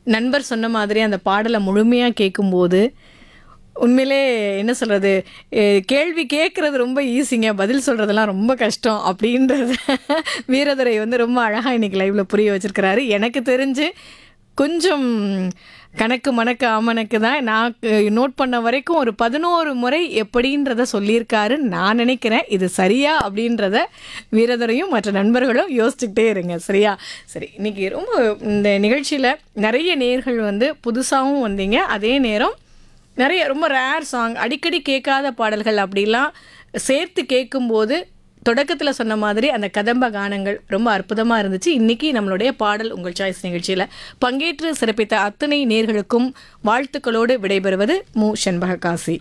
நண்பர் சொன்ன மாதிரி அந்த பாடலை முழுமையாக கேட்கும்போது உண்மையிலே என்ன சொல்கிறது கேள்வி கேட்குறது ரொம்ப ஈஸிங்க பதில் சொல்கிறதெல்லாம் ரொம்ப கஷ்டம் அப்படின்றத வீரதுரை வந்து ரொம்ப அழகாக இன்னைக்கு லைவில் புரிய வச்சிருக்கிறாரு எனக்கு தெரிஞ்சு கொஞ்சம் கணக்கு மணக்கு ஆமணக்கு தான் நான் நோட் பண்ண வரைக்கும் ஒரு பதினோரு முறை எப்படின்றத சொல்லியிருக்காரு நான் நினைக்கிறேன் இது சரியா அப்படின்றத வீரதரையும் மற்ற நண்பர்களும் யோசிச்சுக்கிட்டே இருங்க சரியா சரி இன்னைக்கு ரொம்ப இந்த நிகழ்ச்சியில் நிறைய நேர்கள் வந்து புதுசாகவும் வந்தீங்க அதே நேரம் நிறைய ரொம்ப ரேர் சாங் அடிக்கடி கேட்காத பாடல்கள் அப்படிலாம் சேர்த்து கேட்கும்போது தொடக்கத்தில் சொன்ன மாதிரி அந்த கதம்ப கானங்கள் ரொம்ப அற்புதமாக இருந்துச்சு இன்னைக்கு நம்மளுடைய பாடல் உங்கள் சாய்ஸ் நிகழ்ச்சியில் பங்கேற்று சிறப்பித்த அத்தனை நேர்களுக்கும் வாழ்த்துக்களோடு விடைபெறுவது மு செண்பக காசி